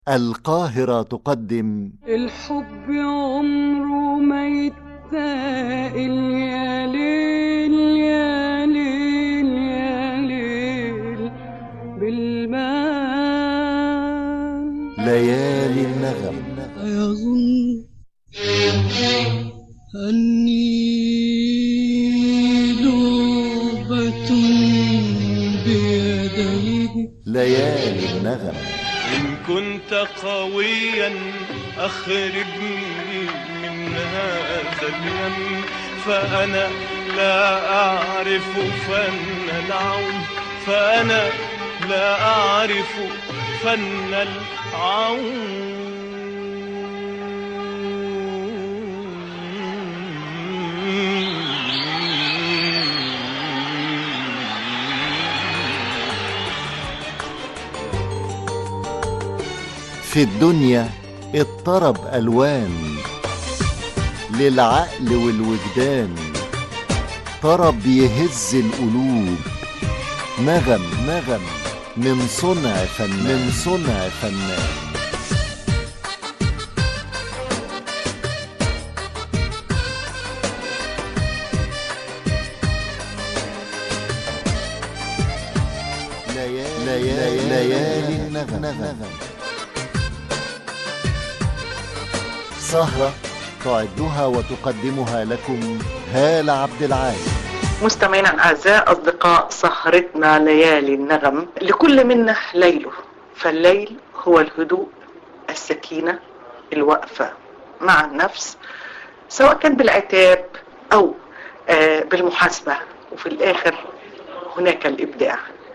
القاهرة تقدم الحب عمره ما يتاقل يا ليل يا ليل يا ليل بالمال ليالي النغم أيظن أني لعبة بيديه ليالي النغم إن كنت قويا أخرجني من هذا الهم فأنا لا أعرف فن العون فأنا لا أعرف فن العون في الدنيا اضطرب ألوان للعقل والوجدان طرب يهز القلوب نغم نغم من صنع فنان من صنع فنان ليالي, ليالي, ليالي النغم, النغم سهرة تعدها وتقدمها لكم هالة عبد العال مستمعينا الاعزاء اصدقاء سهرتنا ليالي النغم لكل منا ليله فالليل هو الهدوء السكينه الوقفه مع النفس سواء كان بالعتاب او آه، بالمحاسبه وفي الاخر هناك الابداع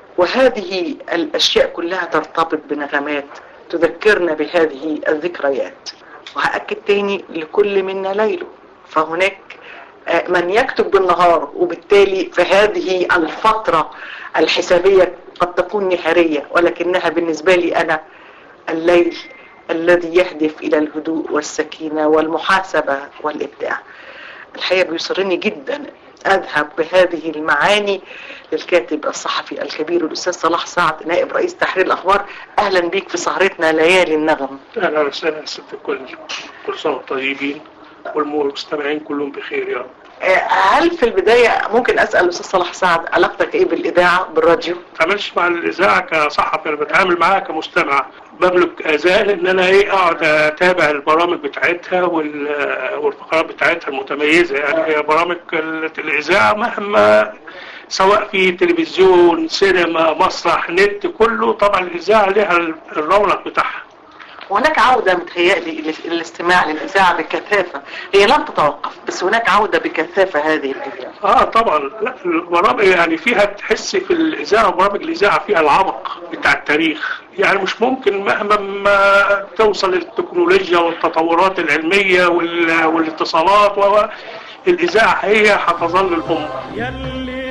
وهذه الاشياء كلها ترتبط بنغمات تذكرنا بهذه الذكريات وهأكد تاني لكل منا ليله فهناك آه، من يكتب بالنهار وبالتالي في هذه الفترة الحسابية قد تكون نهارية ولكنها بالنسبة لي أنا الليل الذي يهدف إلى الهدوء والسكينة والمحاسبة والإبداع الحقيقة بيسرني جدا أذهب بهذه المعاني للكاتب الصحفي الكبير الأستاذ صلاح سعد نائب رئيس تحرير الأخبار أهلا بيك في سهرتنا ليالي النغم اهلا وسهلا يا ست الكل كل سنه وانتم طيبين والمستمعين كلهم بخير يا رب آه، هل في البداية ممكن أسأل الأستاذ صلاح سعد علاقتك إيه بالإذاعة بالراديو؟ ما بتعاملش مع الاذاعه كصحفي انا بتعامل معاها كمستمع بملك ازال ان انا ايه اقعد اتابع البرامج بتاعتها وال- والفقرات بتاعتها المتميزه يعني هي برامج ال- الاذاعه مهما سواء في تلفزيون سينما مسرح نت كله طبعا الاذاعه لها الرونق بتاعها هناك عودة متهيألي لل- للاستماع للإذاعة بكثافة هي لم تتوقف بس هناك عودة بكثافة هذه الأيام اه طبعا لا البرامج يعني فيها تحس في الاذاعه برامج الاذاعه فيها العمق بتاع التاريخ يعني مش ممكن مهما ما توصل التكنولوجيا والتطورات العلميه وال- والاتصالات و الاذاعه هي هتظل الام يلي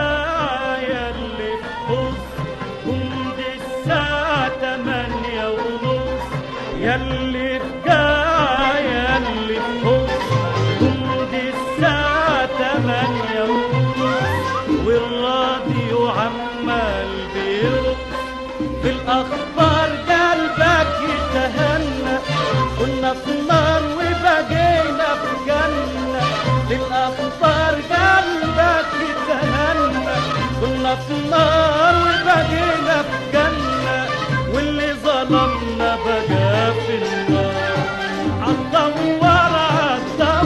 بجاع يلي بخص جند الساعة تمانية ونص يلي بجاع يلي بخص جند الساعة تمانية ونص والراديو عمال بيرقص في الأخبار قلبك يتهنى كنا في نار وبقينا في جنة للأخبار قلبك يتهنى كنا في نار وبقينا في جنة واللي ظلمنا بقى في النار عالدوار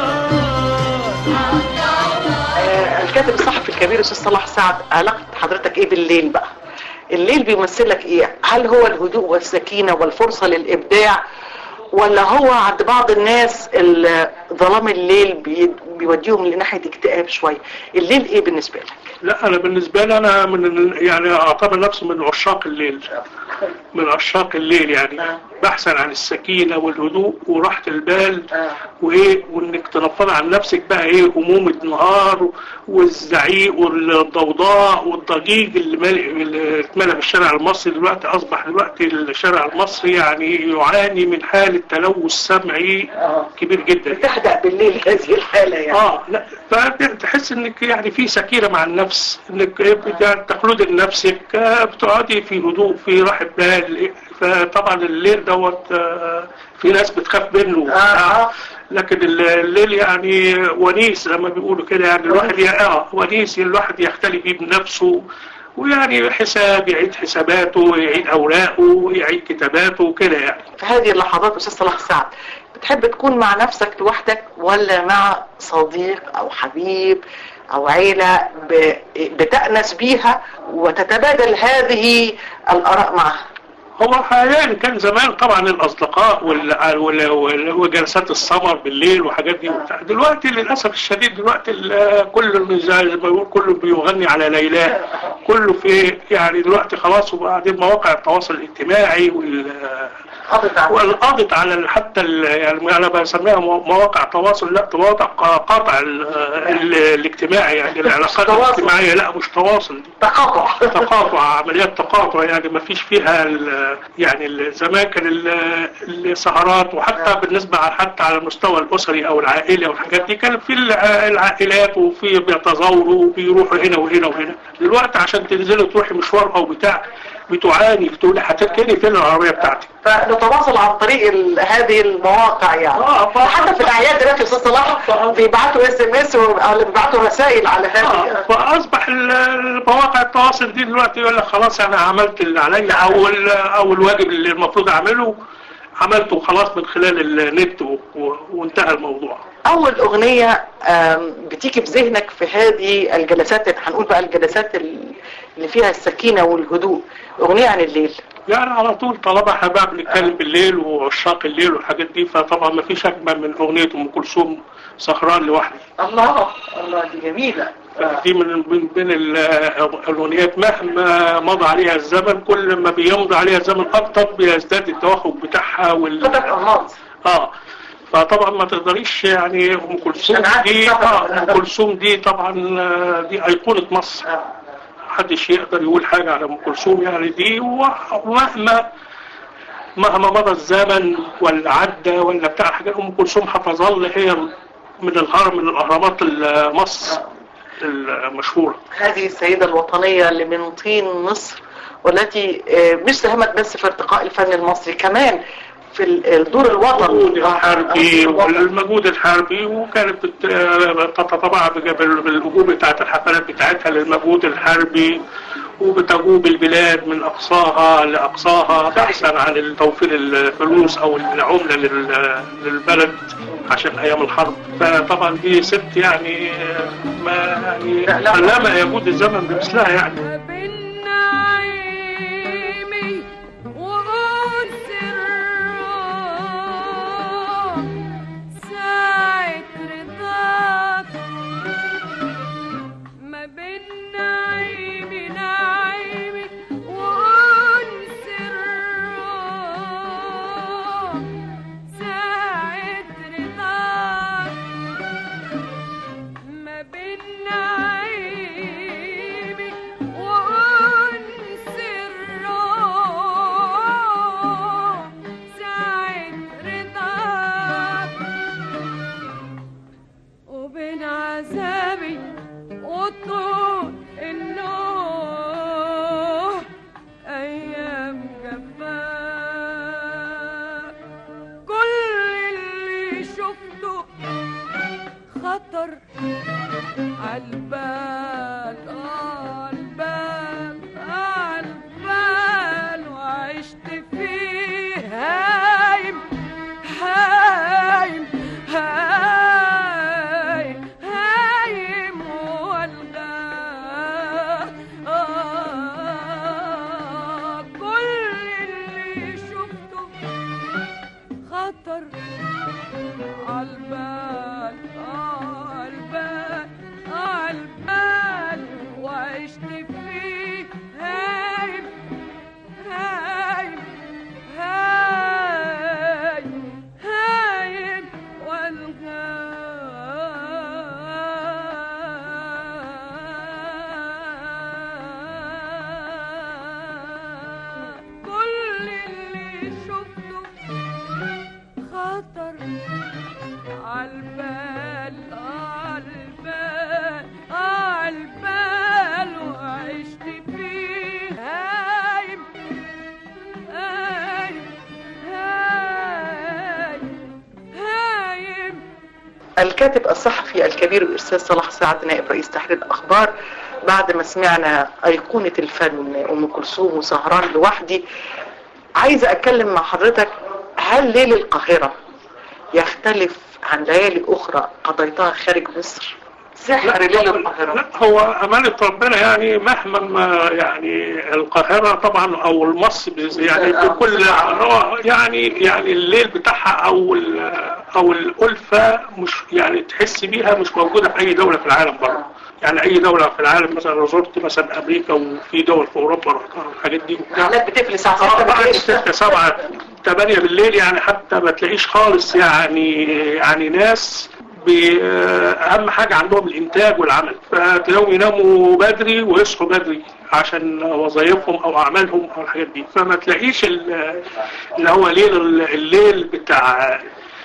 عالدوار آه الكاتب الصحفي الكبير الأستاذ صلاح سعد علاقة حضرتك إيه بالليل بقى؟ الليل بيمثلك إيه؟ هل هو الهدوء والسكينة والفرصة للإبداع ولا هو عند بعض الناس ال- ظلام الليل بي- بيوديهم لناحية اكتئاب شوية الليل إيه بالنسبة لك؟ لا انا بالنسبه لي انا من ال- يعني اعتبر نفسي من عشاق الليل من عشاق الليل يعني آه. بحثا عن السكينه والهدوء وراحه البال آه. وايه وانك تنفض عن نفسك بقى ايه هموم النهار والزعيق والضوضاء والضجيج اللي مالي اللي اتملى في الشارع المصري دلوقتي اصبح دلوقتي الشارع المصري يعني يعاني من حالة تلوث سمعي آه. كبير جدا بتهدأ بالليل هذه الحالة يعني اه لا فتحس انك يعني في سكينه مع النفس انك إيه بت- تخلد نفسك آه، بتقعدي في هدوء في راحه بال فطبعا الليل دوت آه، في ناس بتخاف منه آه، آه. لكن الليل يعني ونيس زي ما بيقولوا كده يعني الواحد ي- اه ونيس الواحد يختلي بيه بنفسه ويعني حساب يعيد حساباته يعيد اوراقه يعيد كتاباته وكده يعني في هذه اللحظات أستاذ صلاح سعد بتحب تكون مع نفسك لوحدك ولا مع صديق أو حبيب أو عيلة ب- بتأنس بيها وتتبادل هذه الآراء معها هو حاليا كان زمان طبعا الاصدقاء وال- وال- وال- وجلسات السمر بالليل وحاجات دي وبتاع دلوقتي للاسف الشديد دلوقتي ال- كل زي ما بيقول كله بيغني على ليلى كله في يعني دلوقتي خلاص وبعدين مواقع التواصل الاجتماعي وال قضت على والقضت على ال- حتى ال- يعني انا بسميها مو- مواقع تواصل لا مواقع ق- قطع ال- ال- الاجتماعي يعني العلاقات تواصل. الاجتماعيه لا مش تواصل تقاطع تقاطع عمليات تقاطع يعني ما فيش فيها ال- يعني ال- زمان كان ال- السهرات وحتى بالنسبة على- حتى على المستوى الأسري أو العائلي أو الحاجات دي كان في الع- العائلات وفي بيتزاوروا وبيروحوا هنا وهنا وهنا دلوقتي عشان تنزلوا تروحي مشوار أو بتاع بتعاني بتقولي هتركني فين العربية بتاعتي فنتواصل عن طريق ال- هذه المواقع يعني آه، ف- حتى في الاعياد دلوقتي يا استاذ صلاح بيبعتوا اس ام اس او بيبعتوا رسائل على آه، هذه فاصبح ال- المواقع التواصل دي دلوقتي يقول لك خلاص انا عملت اللي عليا او ال- او الواجب اللي المفروض اعمله عملته خلاص من خلال النت و- و- وانتهى الموضوع اول اغنية آم، بتيجي في ذهنك في هذه الجلسات هنقول بقى الجلسات ال- اللي فيها السكينة والهدوء اغنية عن الليل يعني على طول طالما احنا بقى بنتكلم بالليل وعشاق الليل والحاجات دي فطبعا ما فيش اجمل من اغنيه ام كلثوم سهران لوحدي الله الله دي جميلة دي من من بين ال- الاغنيات مهما مضى عليها الزمن كل ما بيمضي عليها الزمن اكتر بيزداد التوافق بتاعها وال فتك أغماض اه فطبعا ما تقدريش يعني ام كلثوم شنعات دي السفر. اه ام كلثوم دي طبعا آه، دي ايقونه مصر محدش يقدر يقول حاجة على أم كلثوم يعني دي ومهما مهما مضى الزمن ولا عدى ولا بتاع حاجة أم كلثوم هتظل هي من الهرم من الأهرامات مصر المشهورة هذه السيدة الوطنية اللي من طين مصر والتي آه، مش ساهمت بس في ارتقاء الفن المصري كمان في ال- الدور الوطني المجهود الحربي آه، الوطني. والمجهود الحربي وكانت بت- تتطبع بال- بالهجوم بتاعت الحفلات بتاعتها للمجهود الحربي وبتجوب البلاد من أقصاها لأقصاها بحثا عن توفير الفلوس أو العملة لل- للبلد عشان أيام الحرب فطبعا دي ست يعني ما يعني لا، لا. علامة يجود الزمن بمثلها يعني بالنعيم وأنس الروح ساعة رضاك ما بين نعيم نعيم وأنس الروح ساعة رضاك ما بين نعيم وأنس الروح ساعة رضاك وبين عذابي وطول النوح أيام جفاك كل اللي شفته خطر عالبال عالبال عالبال وعشت فيه هايم هايم هايم هايم والغاه آه كل اللي شفته خطر عالبال عالبال الكاتب الصحفي الكبير الأستاذ صلاح سعد نائب رئيس تحرير الأخبار بعد ما سمعنا أيقونة الفن أم كلثوم وسهران لوحدي عايزة أتكلم مع حضرتك هل ليل القاهرة يختلف عن ليالي أخرى قضيتها خارج مصر؟ سحر ليل القاهرة لا هو أمانة ربنا يعني مهما ما يعني القاهرة طبعا أو المصر يعني بكل يعني يعني الليل بتاعها أو ال- أو الألفة مش يعني تحس بيها مش موجودة في أي دولة في العالم بره يعني أي دولة في العالم مثلا لو زرت مثلا أمريكا وفي دول في أوروبا رحتها الحاجات دي وبتاع حالات بتقفل الساعة اه 6 بعد بالليل ستة سبعة تمانية بالليل يعني حتى ما تلاقيش خالص يعني يعني ناس ب- اهم حاجة عندهم الانتاج والعمل فتلاقيهم يناموا بدري ويصحوا بدري عشان وظائفهم او اعمالهم او الحاجات دي فما تلاقيش ال- اللي هو ليل الليل بتاع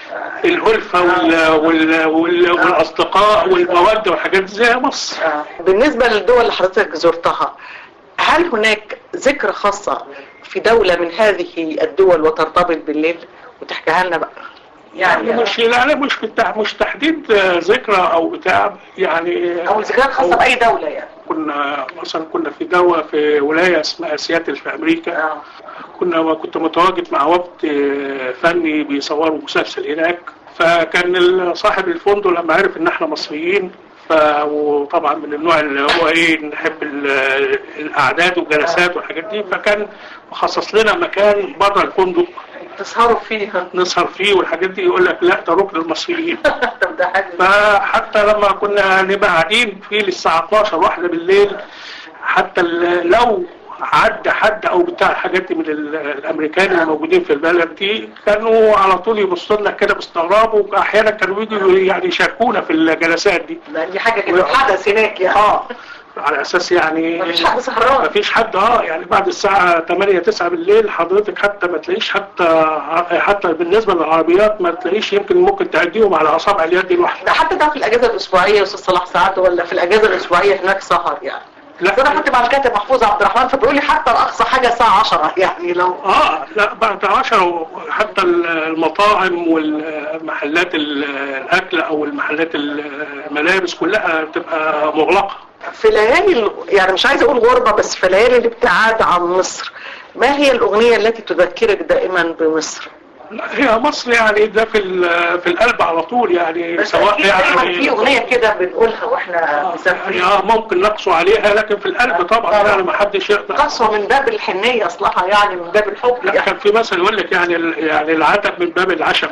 الألفة وال وال وال والأصدقاء والمودة والحاجات دي زي مصر بالنسبة للدول اللي حضرتك زرتها هل هناك ذكرى خاصة في دولة من هذه الدول وترتبط بالليل وتحكيها لنا بقى يعني يعني مش لا مش بتاع مش تحديد آه، ذكرى او بتاع يعني او ذكريات خاصة بأي دولة يعني كنا مثلا كنا في دولة في ولاية اسمها سياتل في امريكا آه. كنا كنت متواجد مع وقت آه، فني بيصوروا مسلسل هناك فكان ال- صاحب الفندق لما عرف ان احنا مصريين ف وطبعا من النوع اللي هو ايه نحب ال- الاعداد والجلسات والحاجات دي فكان مخصص لنا مكان بره الفندق تسهروا فيها نسهر فيه والحاجات دي يقول لك لا ده ركن المصريين طب ده حاجة فحتى لما كنا نبقى قاعدين فيه للساعة 12 واحدة بالليل حتى ال- لو عدى حد او بتاع الحاجات دي من ال- الامريكان اللي موجودين في البلد دي كانوا على طول يبصوا لنا كده باستغراب واحيانا كانوا يجوا يعني يشاركونا في الجلسات دي دي حاجة كده حدث هناك يعني اه على اساس يعني مفيش حد سهران مفيش حد اه يعني بعد الساعة 8 9 بالليل حضرتك حتى ما تلاقيش حتى حتى بالنسبة للعربيات ما تلاقيش يمكن ممكن تعديهم على اصابع اليد الواحدة ده حتى ده في الأجازة الأسبوعية يا أستاذ صلاح سعد ولا في الأجازة الأسبوعية هناك سهر يعني لا. بس أنا كنت مع الكاتب محفوظ عبد الرحمن فبيقول لي حتى الأقصى حاجة الساعة 10 يعني لو اه لا بعد عشرة حتى المطاعم والمحلات ال- الاكل او المحلات الملابس كلها تبقى مغلقة في ليالي ال- يعني مش عايزه اقول غربه بس في ليالي الابتعاد عن مصر ما هي الاغنيه التي تذكرك دائما بمصر؟ لا هي مصر يعني ده في ال- في القلب على طول يعني بس سواء أكيد دايما في يعني اغنيه كده بنقولها واحنا يعني مسافرين اه ممكن نقصوا عليها لكن في القلب طبعا يعني ما حدش يقدر قسوه من باب الحنيه اصلها يعني من باب الحب لا يعني كان في مثل يقول لك يعني ال- يعني العتب من باب العشم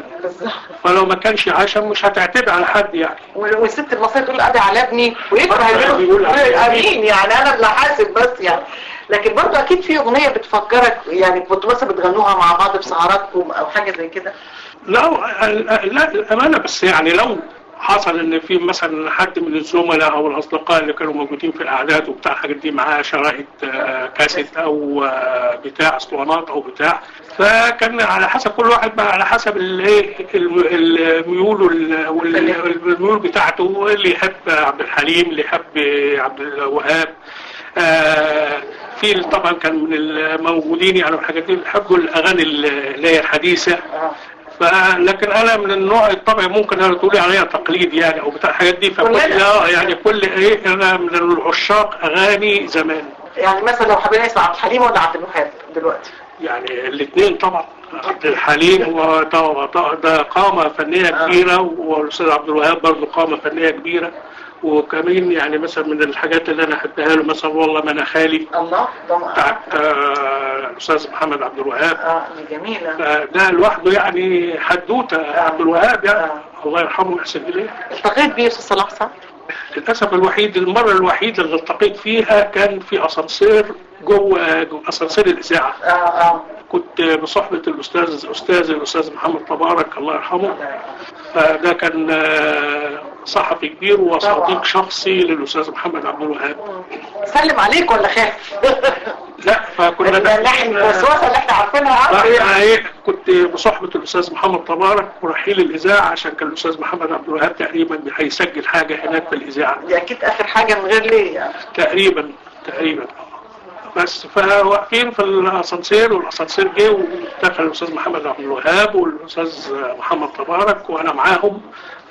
فلو ما كانش عشم مش هتعتب على حد يعني والست المصريه تقول ابي على ابني ويكره بيقول يقول على امين يعني انا اللي حاسب بس يعني لكن برضو اكيد في اغنيه بتفكرك يعني كنتوا مثلا بتغنوها مع بعض في سهراتكم او حاجه زي كده لا ال- لا الأمانة بس يعني لو حصل ان في مثلا حد من الزملاء او الاصدقاء اللي كانوا موجودين في الاعداد وبتاع الحاجات دي معاه شرائط آه، كاسيت او آه، بتاع اسطوانات او بتاع فكان على حسب كل واحد بقى على حسب الايه الم- الميول وال- وال- والميول بتاعته اللي يحب عبد الحليم اللي يحب عبد الوهاب آه، في طبعا كان من الموجودين يعني الحاجات دي بيحبوا الاغاني اللي هي الحديثه فلكن انا من النوع الطبع ممكن انا تقولي عليها تقليد يعني او بتاع الحاجات دي فكل كلنا. اه يعني كل ايه انا من العشاق اغاني زمان يعني مثلا لو حابين نسمع عبد الحليم ولا عبد الوهاب دلوقتي يعني الاثنين طبعا عبد الحليم هو طبعا- طبعا ده قامة فنية كبيرة والاستاذ عبد الوهاب برضه قامة فنية كبيرة وكمان يعني مثلا من الحاجات اللي انا احبها له مثلا والله ما انا خالي الله طبعا بتاعت آه، الاستاذ محمد عبد الوهاب اه دي جميله ده لوحده يعني حدوته عبد الوهاب يعني الله يرحمه ويحسن اليه التقيت بيه يا استاذ صلاح صح؟ للاسف الوحيد المره الوحيده اللي التقيت فيها كان في اسانسير جوه جوه اسانسير الاذاعه اه اه كنت بصحبه الاستاذ استاذ الاستاذ محمد تبارك الله يرحمه فده كان آه، صحفي كبير طبعا. وصديق شخصي للاستاذ محمد عبد الوهاب سلم عليك ولا خاف؟ لا فكنا ده اللحن الوسوسه اللي احنا عارفينها عنه فاحنا يعني. ايه كنت بصحبة الأستاذ محمد تبارك ورحيل الإذاعة عشان كان الأستاذ محمد عبد الوهاب تقريبا هيسجل حاجة هناك في الإذاعة دي اكيد اخر حاجه من غير ليه يعني تقريبا تقريبا بس فواقفين في الاسانسير والاسانسير جه ودخل الاستاذ محمد عبد الوهاب والاستاذ محمد تبارك وانا معاهم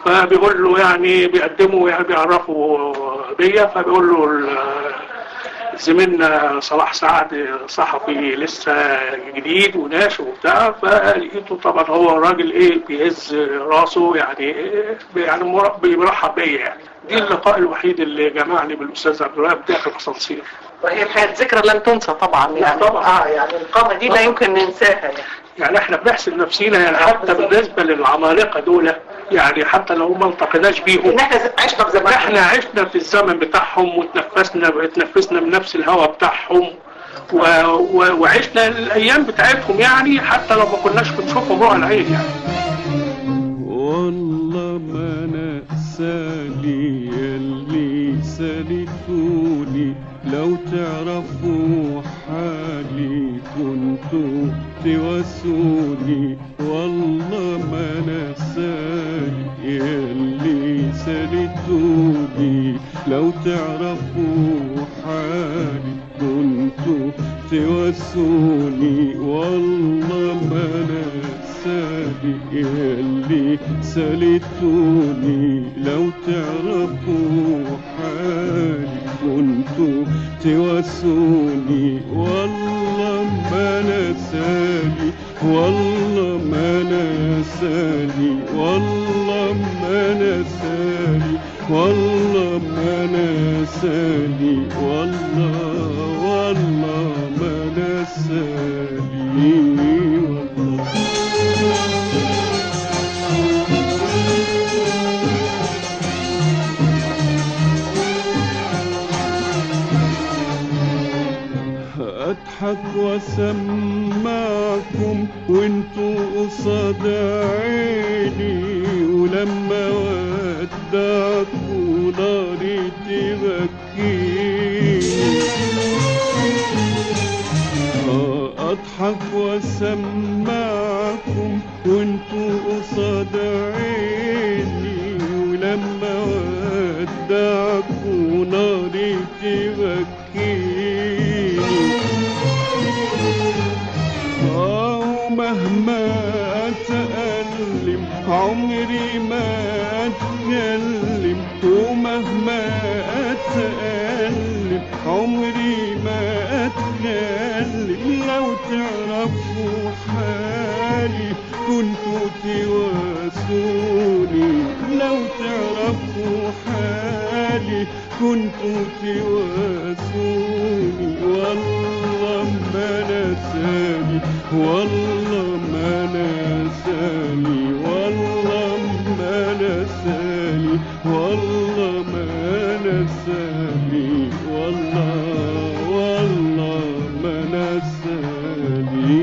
فبيقول له يعني بيقدموا يعني بيعرفوا بيا فبيقول له ال- زميلنا صلاح سعد صحفي لسه جديد وناشئ وبتاع فلقيته طبعا هو الراجل ايه بيهز راسه يعني إيه يعني مر- بيرحب بيا يعني دي اللقاء الوحيد اللي جمعني بالاستاذ عبد الوهاب داخل الاسانسير وهي الحقيقة ذكرى لن تنسى طبعا يعني طبعاً. اه يعني القامة دي لا يمكن ننساها يعني يعني احنا بنحسب نفسينا يعني حتى بالنسبه للعمالقه دول يعني حتى لو ما التقيناش بيهم ان احنا عشنا في زمان احنا عشنا في الزمن بتاعهم وتنفسنا اتنفسنا من نفس الهواء بتاعهم و... و... وعشنا الايام بتاعتهم يعني حتى لو ما كناش بنشوفهم رؤى العين يعني والله ما نسالي يلي سالتوني لو تعرفوا حالي كنتوا تواسوني والله ما نسالي يلي سالتوني لو تعرفوا حالي كنتوا تواسوني والله ما نسالي يلي سالتوني لو تعرفوا حالي كنتوا تواسوني والله ما نسالي والله ما نسالي والله ما نسالي والله ما نسالي والله والله ما نسالي والله اضحك واسمعكم وانتوا قصاد عيني ولما ودعكوا ناري تبكيني آه، اضحك واسمعكم وانتوا قصاد عيني ولما ودعكوا ناري تبكيني آه، ومهما اتألم عمري ما اتكلم ومهما اتألم عمري ما اتكلم لو تعرفوا حالي كنتوا تواسوني لو تعرفوا حالي كنتوا تواسوني والله ما نساني والله ما نساني والله ما نساني والله ما نساني والله والله ما نساني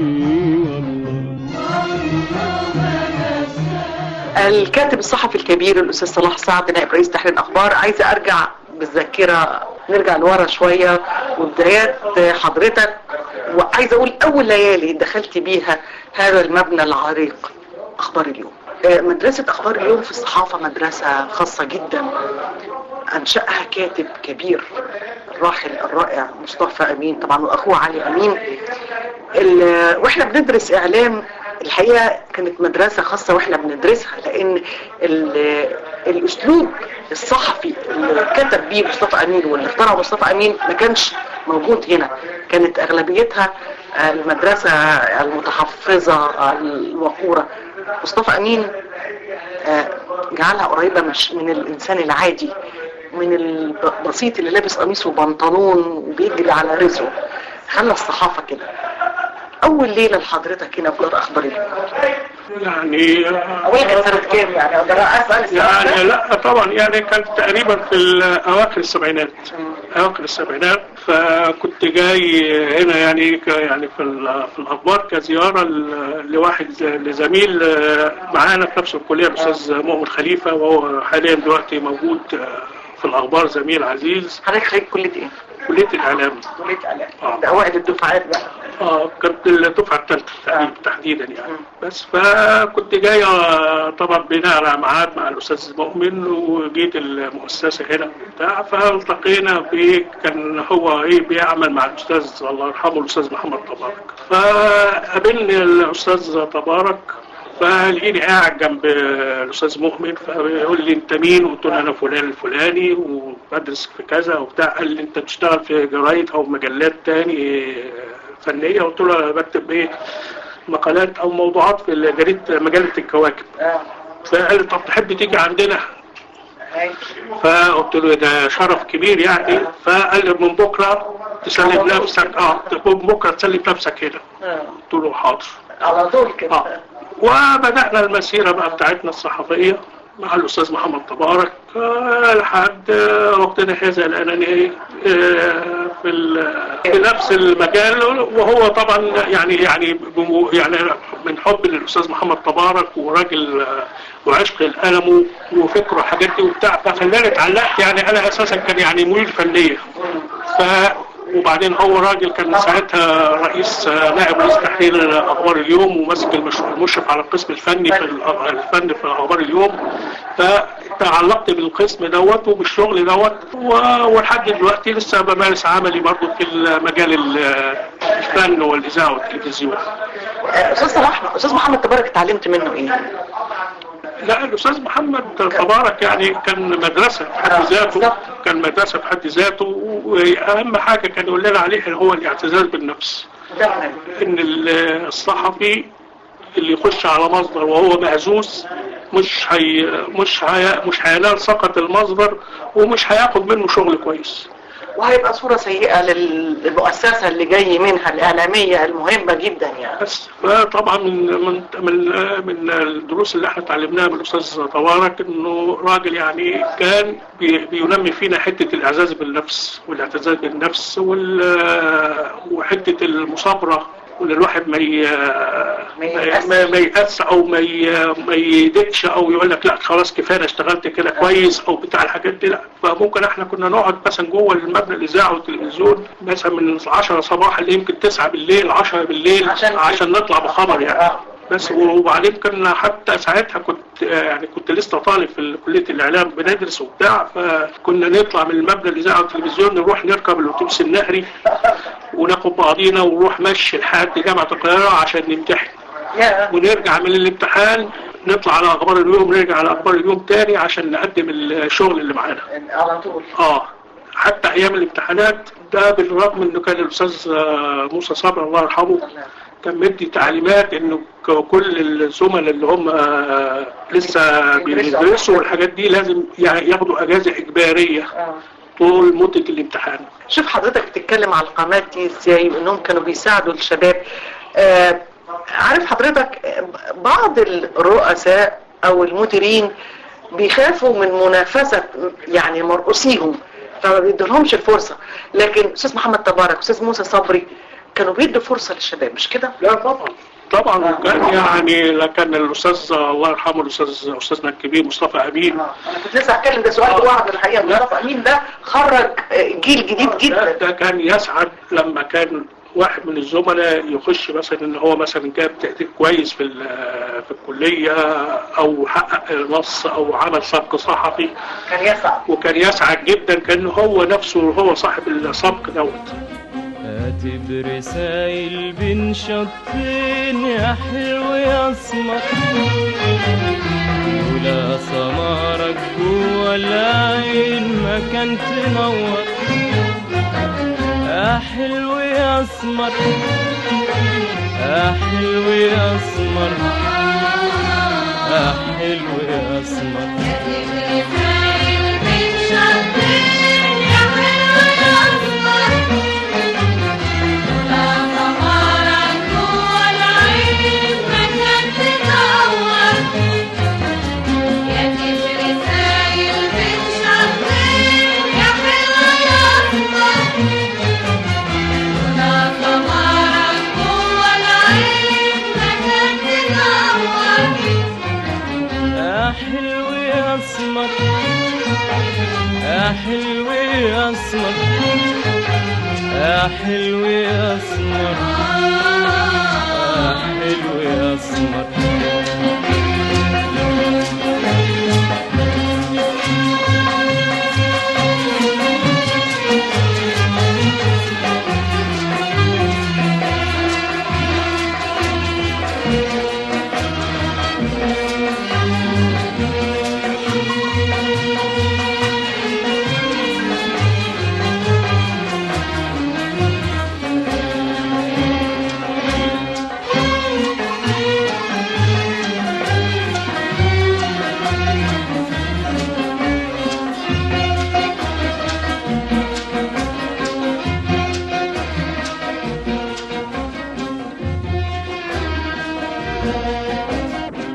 والله الكاتب الصحفي الكبير الاستاذ صلاح سعد نائب رئيس تحرير الاخبار عايزه ارجع بالذاكره نرجع لورا شويه وبدايات حضرتك وعايزه اقول اول ليالي دخلت بيها هذا المبنى العريق اخبار اليوم آه، مدرسه اخبار اليوم في الصحافه مدرسه خاصه جدا انشاها كاتب كبير الراحل الرائع مصطفى امين طبعا واخوه علي امين ال- واحنا بندرس اعلام الحقيقه كانت مدرسه خاصه واحنا بندرسها لان ال- الاسلوب الصحفي اللي كتب بيه مصطفى امين واللي اخترعه مصطفى امين ما كانش موجود هنا كانت اغلبيتها آه، المدرسه المتحفظه الوقوره مصطفى امين آه، جعلها قريبه مش من الانسان العادي من البسيط اللي لابس قميص وبنطلون وبيجري على رزقه خلى الصحافه كده اول ليله لحضرتك هنا في دار اخبار اليوم يعني اول كانت سنه كام يعني اقدر اسال السؤال يعني ده؟ لا طبعا يعني كانت تقريبا في اواخر السبعينات اواخر السبعينات فكنت جاي هنا يعني ك- يعني في ال- في الاخبار كزياره ل- لواحد ز- لزميل آه، معانا في نفس الكليه الاستاذ مؤمن خليفه وهو حاليا دلوقتي موجود آه، في الاخبار زميل عزيز حضرتك خريج كليه ايه؟ كليه الاعلام كليه اعلام آه. ده اوائل الدفعات بقى اه كنت الدفعه الثالثه تقريبا تحديدا يعني بس فكنت جاي آه، طبعا بناء على ميعاد مع الاستاذ مؤمن وجيت المؤسسه هنا بتاع فالتقينا في كان هو ايه بيعمل مع الاستاذ الله يرحمه الاستاذ محمد تبارك فقابلني الاستاذ تبارك فلقيني قاعد جنب الاستاذ مؤمن فبيقول لي انت مين قلت له انا فلان الفلاني وبدرس في كذا وبتاع قال لي انت بتشتغل في جرايد او مجلات تاني فنيه قلت له انا بكتب ايه مقالات او موضوعات في جريده مجله الكواكب اه فقال لي طب تحب تيجي عندنا هاي. فقلت له ده شرف كبير يعني فقال لي من بكره تسلم نفسك اه من بكره تسلم نفسك هنا آه. قلت له حاضر على طول كده اه وبدأنا المسيرة بقى بتاعتنا الصحفية مع الأستاذ محمد تبارك آه، لحد آه، وقتنا هذا الآن إيه، آه، في ال- في نفس المجال وهو طبعا يعني يعني بمو- يعني من حب للأستاذ محمد تبارك وراجل آه، وعشق القلم وفكره والحاجات دي وبتاع فخلاني اتعلقت يعني أنا أساسا كان يعني مدير فنية ف وبعدين هو راجل كان ساعتها رئيس آه، نائب رئيس تحرير اخبار اليوم وماسك المش- المشرف على القسم الفني في الأ- الفن في اخبار اليوم فتعلقت بالقسم دوت وبالشغل دوت و- ولحد دلوقتي لسه بمارس عملي برضو في مجال ال- الفن والاذاعه والتلفزيون آه، استاذ صلاح استاذ محمد تبارك اتعلمت منه ايه؟ لا الاستاذ محمد تبارك يعني كان مدرسه في حد ذاته كان مدرسه في حد ذاته واهم حاجه كان يقول لنا عليها هو الاعتزاز بالنفس دايما ان ال- الصحفي اللي يخش على مصدر وهو مهزوز مش هي مش هي مش هينال ثقة المصدر ومش هياخد منه شغل كويس وهيبقى صورة سيئة لل- للمؤسسة اللي جاي منها الإعلامية المهمة جدا يعني بس فطبعا من من من من الدروس اللي احنا اتعلمناها من الاستاذ تبارك انه راجل يعني كان بي- بينمي فينا حته الاعزاز بالنفس والاعتزاز بالنفس وال وحته المصابره وان الواحد ما ي... ما ييأسش. ما ما ييأس او ما ي... ما يدقش او يقول لك لا خلاص كفايه انا اشتغلت كده كويس او بتاع الحاجات دي لا فممكن احنا كنا نقعد مثلا جوه المبنى الاذاعه والتلفزيون مثلا من 10 صباحا ليمكن 9 بالليل 10 بالليل عشان- عشان نطلع بخبر يعني آه. بس وبعدين كنا حتى ساعتها كنت يعني كنت لسه طالب في كليه الاعلام بندرس وبتاع فكنا نطلع من المبنى الاذاعه والتلفزيون نروح نركب الاتوبيس النهري وناخد بعضينا ونروح مشي لحد جامعه القاهره عشان نمتحن يا ونرجع من الامتحان نطلع على اخبار اليوم نرجع على اخبار اليوم تاني عشان نقدم الشغل اللي معانا على طول اه حتى ايام الامتحانات ده بالرغم انه كان الاستاذ آه، موسى صبري الله يرحمه كان مدي تعليمات انه ك- كل الزملاء اللي هم آه، لسه بيدرسوا والحاجات دي لازم يعني ياخدوا اجازه اجباريه آه. طول مده الامتحان شوف حضرتك بتتكلم على القامات دي ازاي وانهم كانوا بيساعدوا الشباب آه عارف حضرتك آه، بعض الرؤساء او المديرين بيخافوا من منافسة يعني مرؤوسيهم فما بيدولهمش الفرصة لكن استاذ محمد تبارك استاذ موسى صبري كانوا بيدوا فرصة للشباب مش كده؟ لا طبعا طبعا وكان يعني لكن الاستاذ الله يرحمه الاستاذ استاذنا الكبير مصطفى امين انا كنت لسه هتكلم ده سؤال واحد الحقيقة مصطفى امين ده خرج آه، جيل جديد ده, جدا ده كان يسعد لما كان واحد من الزملاء يخش مثلا ان هو مثلا جاب تقدير كويس في ال- في الكليه او حقق نص او عمل سبق صحفي كان يسعد وكان يسعد جدا كان هو نفسه هو صاحب السبق دوت كاتب رسايل بين شطين يا حلو يا اسمر ولا سمارك جوا العين ما كان تنور يا حلو يا اسمر يا حلو يا اسمر يا حلو يا اسمر يا حلو يا اسمر يا حلو يا اسمر يا حلو يا اسمر يا حلو يا اسمر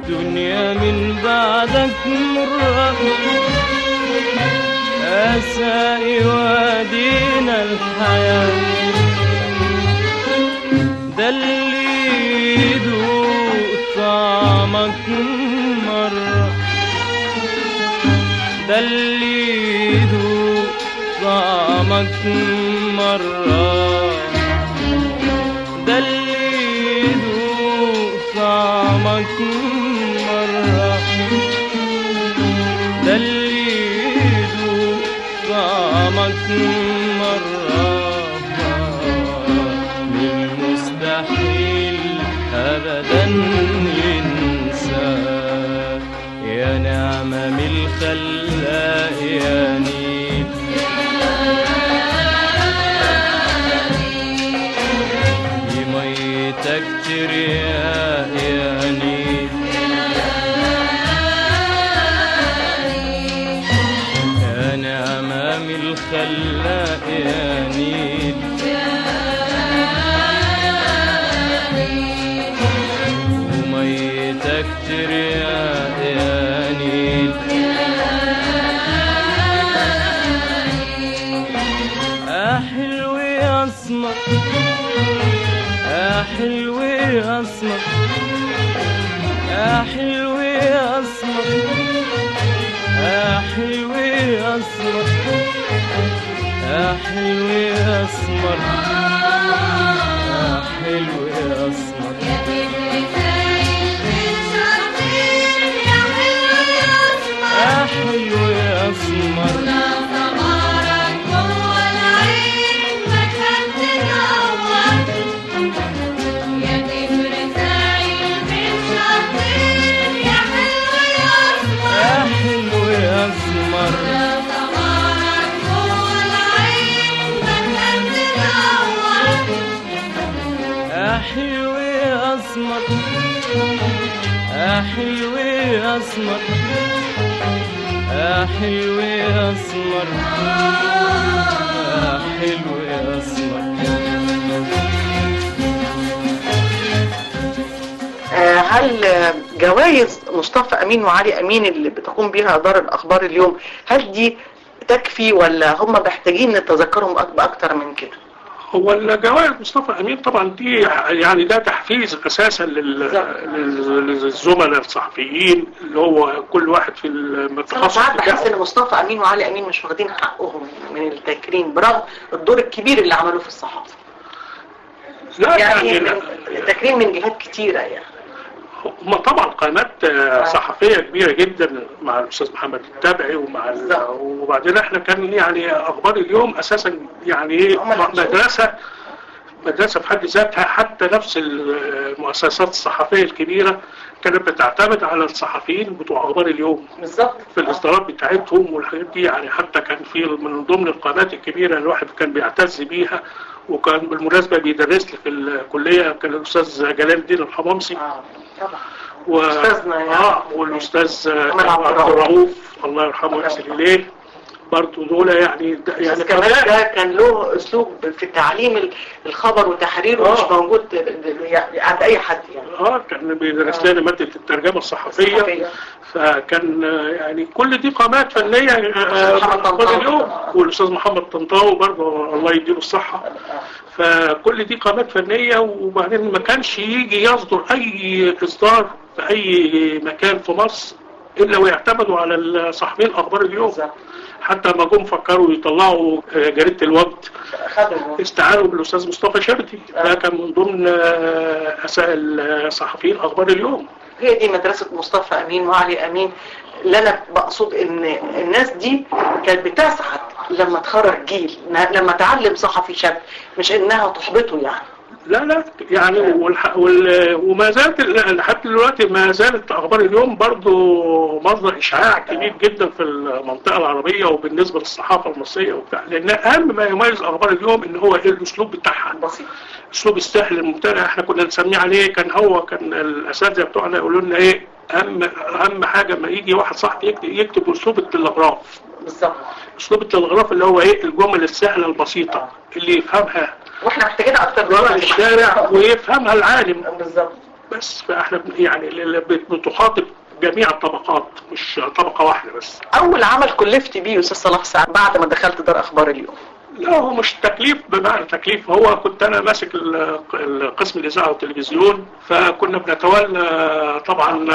الدنيا من بعدك مرة أسائي وادينا الحياة ده اللي يدوق طعمك مرة ده اللي يدوق طعمك مرة ده اللي يدوق طعمك مرة ده اللي يدوق طعمك مرة من مستحيل أبدا ينسى يا نعمة من الخلاق يا نيل بميتك تريا يا نيل يا نعمة من الخلاق يا نيل وميتك تريا يا نيل يا حلو يا اسمر يا حلو يا اسمر يا حلو يا اسمر يا حلو يا اسمر يا حلو يا اسمر يا حلو يا اسمر يا حلو يا اسمر يا حلو يا اسمر يا حلو يا اسمر يا حلو يا اسمر يا حلو يا اسمر يا حلو يا اسمر آه، هل آه، جوائز مصطفى امين وعلي امين اللي بتقوم بها دار الاخبار اليوم هل دي تكفي ولا هم محتاجين نتذكرهم أك- باكتر من كده هو الجوائز مصطفى امين طبعا دي يعني ده تحفيز اساسا لل- لل- للزملاء الصحفيين اللي هو كل واحد في انا التخصص ساعات بحس بتاعه ان مصطفى امين وعلي امين مش واخدين حقهم من التكريم برغم الدور الكبير اللي عملوه في الصحافه لا يعني يعني لا. من- تكريم من جهات كتيره يعني هم طبعا قناة آه، صحفية كبيرة جدا مع الأستاذ محمد التابعي ومع ال- بالظبط. وبعدين احنا كان يعني أخبار اليوم أساسا يعني ايه هم اللي مدرسة مدرسة في حد ذاتها حتى نفس المؤسسات الصحفية الكبيرة كانت بتعتمد على الصحفيين بتوع أخبار اليوم بالظبط في الإصدارات بتاعتهم والحاجات دي يعني حتى كان في من ضمن القنوات الكبيرة الواحد كان بيعتز بيها وكان بالمناسبة بيدرس لي في الكلية كان الأستاذ جلال الدين الحمامسي اه طبعا و... أستاذنا يعني. اه والاستاذ محمد عبد عبد الرؤوف. الرؤوف الله يرحمه ويحسن اليه برضه دول يعني ده يعني يعني كمان قناة- ده كان له اسلوب في تعليم ال- الخبر وتحريره آه. مش موجود يعني عند اي حد يعني اه كان بيدرس لنا ماده الترجمه الصحفيه الصحفية. فكان آه، يعني كل دي قامات فنيه آه، محمد من أخبار طنطاوي. اليوم والاستاذ محمد طنطاوي برضه الله يديله الصحه فكل دي قامات فنيه وبعدين ما كانش يجي يصدر اي اصدار في اي مكان في مصر الا ويعتمدوا على الصحفيين اخبار اليوم بالظبط. حتى ما جم فكروا يطلعوا آه، جريده الوقت خدوا استعانوا بالاستاذ مصطفى شبتي ده كان من ضمن آه، اسائل آه، صحفيين اخبار اليوم هي دي مدرسة مصطفى أمين وعلي أمين اللي أنا بقصد إن الناس دي كانت بتسعد لما تخرج جيل لما تعلم صحفي شاب مش إنها تحبطه يعني لا لا يعني والح... وال... وما زالت ال- لحد دلوقتي ما زالت اخبار اليوم برضو مصدر اشعاع كبير جدا في المنطقه العربيه وبالنسبه للصحافه المصريه وبتاع لان اهم ما يميز اخبار اليوم ان هو إيه الاسلوب بتاعها بسيط اسلوب السهل الممتنع احنا كنا نسميه عليه كان هو كان الاساتذه بتوعنا يقولوا لنا ايه اهم اهم حاجه ما يجي واحد صاحبي يكتب, يكتب اسلوب التلغراف بالظبط اسلوب التلغراف اللي هو ايه الجمل السهله البسيطه اللي يفهمها واحنا محتاجين اكتر راجل دلوقتي الشارع ويفهمها العالم بالظبط بس فاحنا بن- يعني ال- ال- بتخاطب جميع الطبقات مش طبقه واحده بس اول عمل كلفت بيه يا استاذ صلاح سعد بعد ما دخلت دار اخبار اليوم لا هو مش تكليف بمعنى تكليف هو كنت انا ماسك ال- القسم الاذاعه والتلفزيون فكنا بنتولى طبعا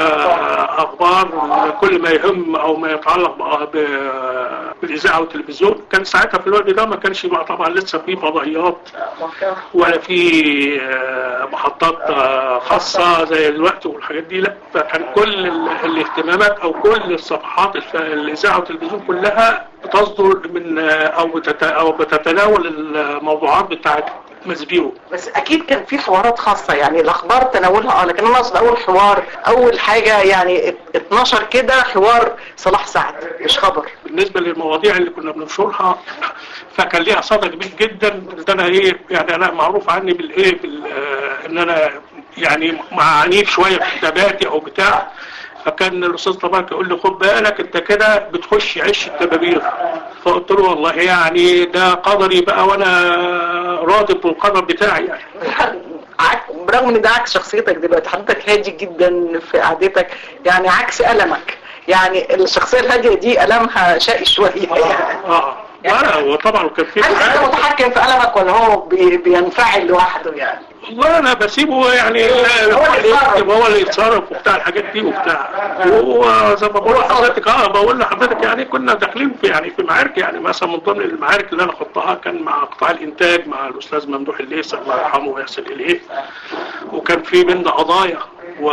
اخبار كل ما يهم او ما يتعلق بأ- ب- بالاذاعه والتلفزيون كان ساعتها في الوقت ده ما كانش بقى طبعا لسه في فضائيات ولا في آه، محطات آه، خاصة زي الوقت والحاجات دي لا فكان كل ال- الاهتمامات او كل الصفحات الف- الاذاعة والتلفزيون كلها بتصدر من آه، او بتت او بتتناول الموضوعات بتاعت مسبيرو بس اكيد كان في حوارات خاصه يعني الاخبار تناولها اه لكن انا اقصد اول حوار اول حاجه يعني ات- 12 كده حوار صلاح سعد مش خبر بالنسبة للمواضيع اللي كنا بننشرها فكان ليها صدى كبير جدا انا ايه يعني انا معروف عني بالايه بال آه، ان انا يعني مع عنيف شوية في كتاباتي او بتاع فكان الاستاذ طبعا يقول لي خد بالك انت كده بتخش عش التبابير فقلت له والله يعني ده قدري بقى وانا راضي بالقدر بتاعي يعني عك- برغم ان ده عكس شخصيتك دلوقتي حضرتك هادي جدا في قعدتك يعني عكس ألمك يعني الشخصية الهادية دي ألمها شقي شوية يعني اه وانا وطبعا كان في هل انت متحكم في ألمك ولا هو بي- بينفعل لوحده يعني والله انا بسيبه يعني هو اللي يتصرف. هو اللي يتصرف وبتاع الحاجات دي وبتاع وهو زي ما بقول لحضرتك اه بقول لحضرتك يعني كنا داخلين في يعني في معارك يعني مثلا من ضمن المعارك اللي انا خضتها كان مع قطاع الانتاج مع الاستاذ ممدوح الليث الله يرحمه ويحسن اليه وكان في بينا قضايا و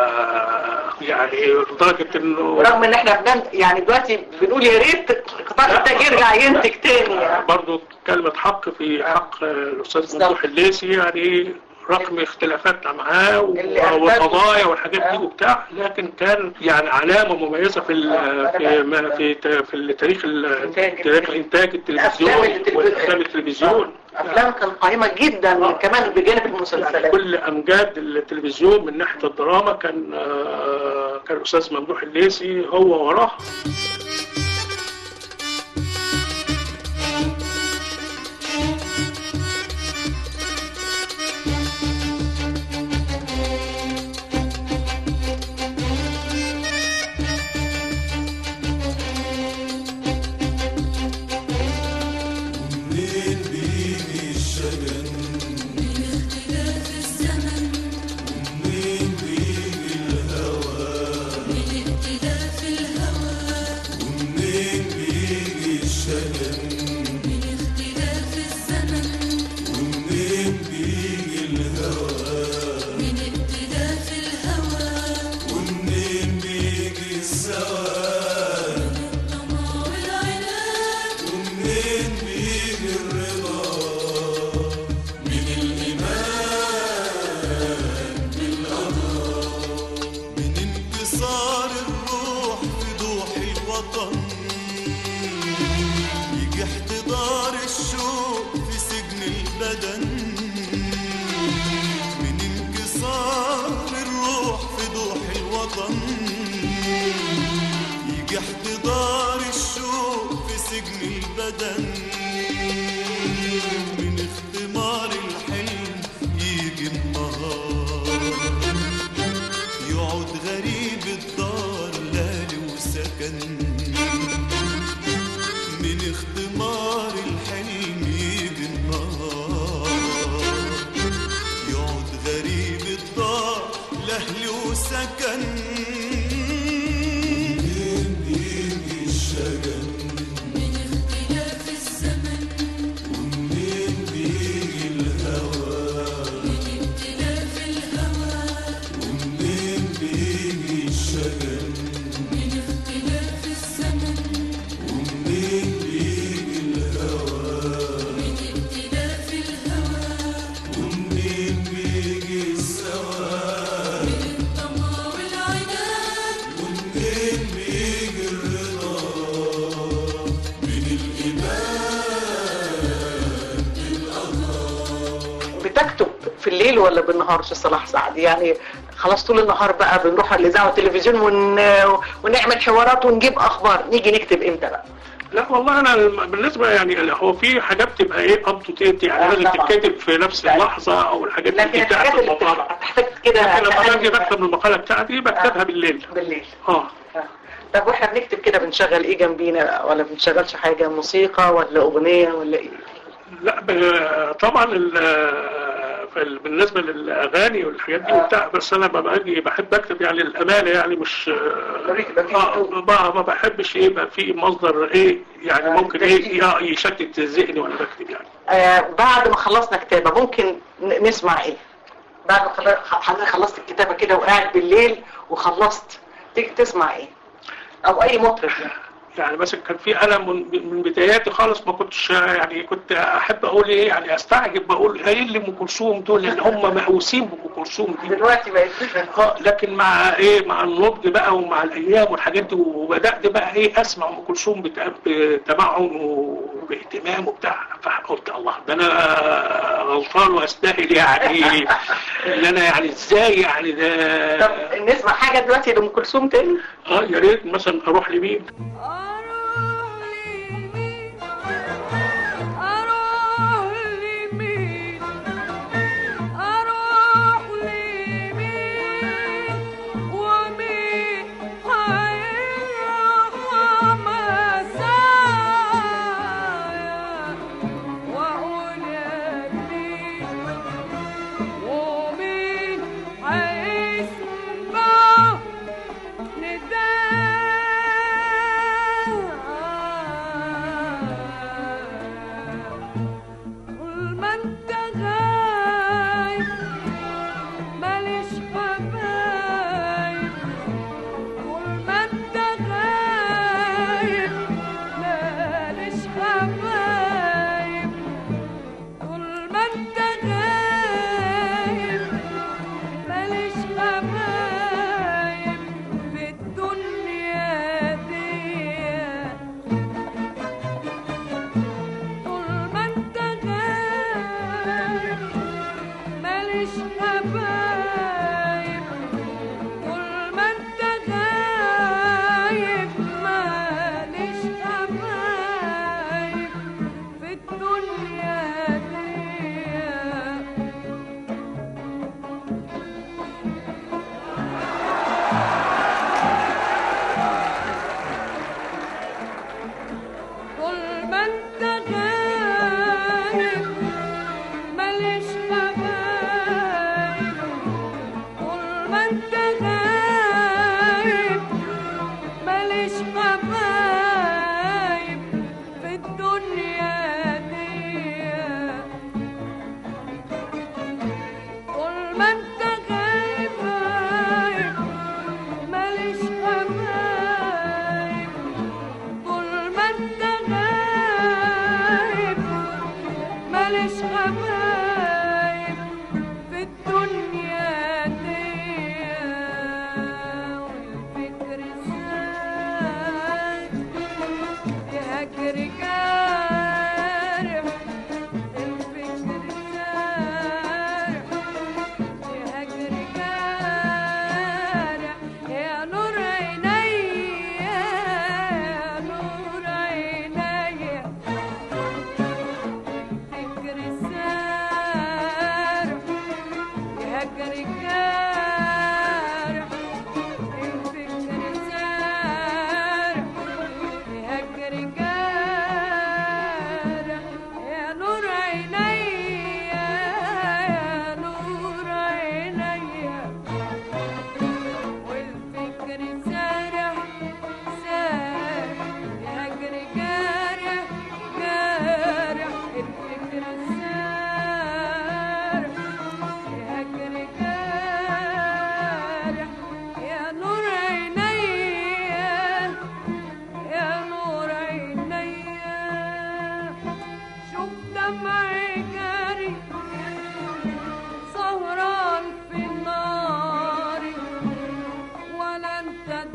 يعني لدرجه انه رغم ان احنا بنم يعني دلوقتي بنقول يا ريت قطاع الانتاج يرجع ينتج تاني يعني. برضه كلمة حق في حق الأستاذ ممدوح الليثي يعني رغم اختلافاتنا معاه و- اللي أحداثه. والقضايا والحاجات دي وبتاع لكن كان يعني علامة مميزة في ال- في ما- في ت- في التاريخ ال- إنتاج. تاريخ إنتاج التلفزيون الأفلام التلفزيون. والأفلام التلفزيون افلام كان قائمة جدا كمان بجانب المسلسلات كل أمجاد التلفزيون من ناحية الدراما كان آه، كان الأستاذ ممدوح الليثي هو وراه من انتصار الروح في ضوح الوطن يجي احتضار الشوق في سجن البدن من انكسار الروح في ضوح الوطن يجي احتضار الشوق في سجن البدن من اختمار الحلم يجي النهار يقعد غريب الدار لالي وسكن من اختمار الحلم يجي النهار يقعد غريب الدار لأهل وسكن منين بيجي الشجن ومنين بيجي الهوى ومنين بيجي الشجن ومنين بيجي الهوى ومنين بيجي السواد ومنين بيجي الرضا من الإيمان بتكتب في الليل ولا بالنهار استاذ صلاح سعد يعني خلاص طول النهار بقى بنروح على الاذاعه والتلفزيون ون... ونعمل حوارات ونجيب اخبار نيجي نكتب امتى بقى لا والله انا الم- بالنسبه يعني هو في حاجات بتبقى ايه اب تو ديت يعني آه، لازم طبعاً. تتكتب في نفس اللحظه او الحاجات لكن اللي بتاعت الحاجات اللي المطالع بتحتاج كده لكن لما باجي تأني بكتب المقاله بتاعتي بكتبها بالليل بالليل اه آه. طب واحنا بنكتب كده بنشغل ايه جنبينا ولا بنشغلش حاجة موسيقى ولا اغنية ولا ايه لا ب- طبعا ال- فال- بالنسبه للاغاني والحاجات دي وبتاع بس انا لما باجي بحب اكتب يعني الامانه يعني مش يبقى في آه هدوء. ما ما بحبش ايه يبقى في مصدر ايه يعني آه، ممكن تشتيت. ايه آه، يشتت ذهني وانا بكتب يعني آه بعد ما خلصنا كتابة ممكن ن- نسمع ايه بعد ما خل- حضرتك خلصت الكتابة كده وقاعد بالليل وخلصت تيجي تسمع ايه او اي مطرب يعني. يعني مثلا كان في انا من, من بداياتي خالص ما كنتش يعني كنت احب اقول ايه يعني استعجب بقول ايه اللي ام كلثوم دول لان هم مهووسين بام كلثوم دي دلوقتي بقت اه لكن مع ايه مع النضج بقى ومع الايام والحاجات دي وبدات بقى ايه اسمع ام كلثوم بت- بتمعن وباهتمام وبتاع فقلت الله ده انا غلطان واستاهل يعني ان انا يعني ازاي يعني ده طب نسمع حاجة دلوقتي لأم كلثوم تاني اه يا ريت مثلا اروح لمين أروح لمين أروح لمين أروح لمين ومين هيرحم مسايا وأقول يا مين ومين هيسمع نداء طول ما انت غايب ماليش حبايب طول ما انت غايب ماليش حبايب طول ما انت غايب ماليش حبايب في الدنيا دي طول ما انت غايب ماليش حبايب طول ما انت غايب ماليش حبايب في الدنيا دي طول ما انت غايب ماليش حبايب طول ما انت غايب ماليش حبايب في الدنيا دي طول ما انت غايب غايب ماليش حبايب طول ما انت غايب ماليش حبايب في الدنيا دي والفكر ساعد يهجر جارح الفكر سارح يهجر جارح يا نور عيني يا نور عيني فكر سارح يهجر جارح الفكر سارح يهجر جارح يا نور عيني يا نور عيني والفكر سارح سارح يهجر جارح جارح الفكر سارح يهجر جارح يا نور عيني يا نور عيني شوف دمعي جاري سهران في النار ولا انت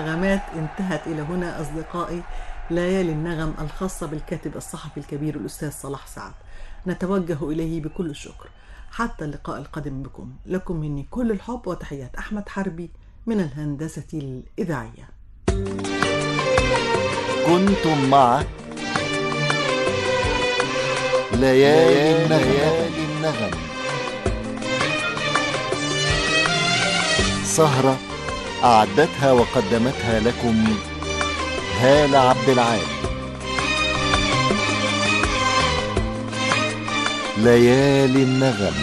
النغمات انتهت إلى هنا أصدقائي ليالي النغم الخاصة بالكاتب الصحفي الكبير الأستاذ صلاح سعد نتوجه إليه بكل الشكر حتى اللقاء القادم بكم لكم مني كل الحب وتحيات أحمد حربي من الهندسة الإذاعية كنتم مع ليالي النغم, النغم. سهرة أعدتها وقدمتها لكم هالة عبد العال ليالي النغم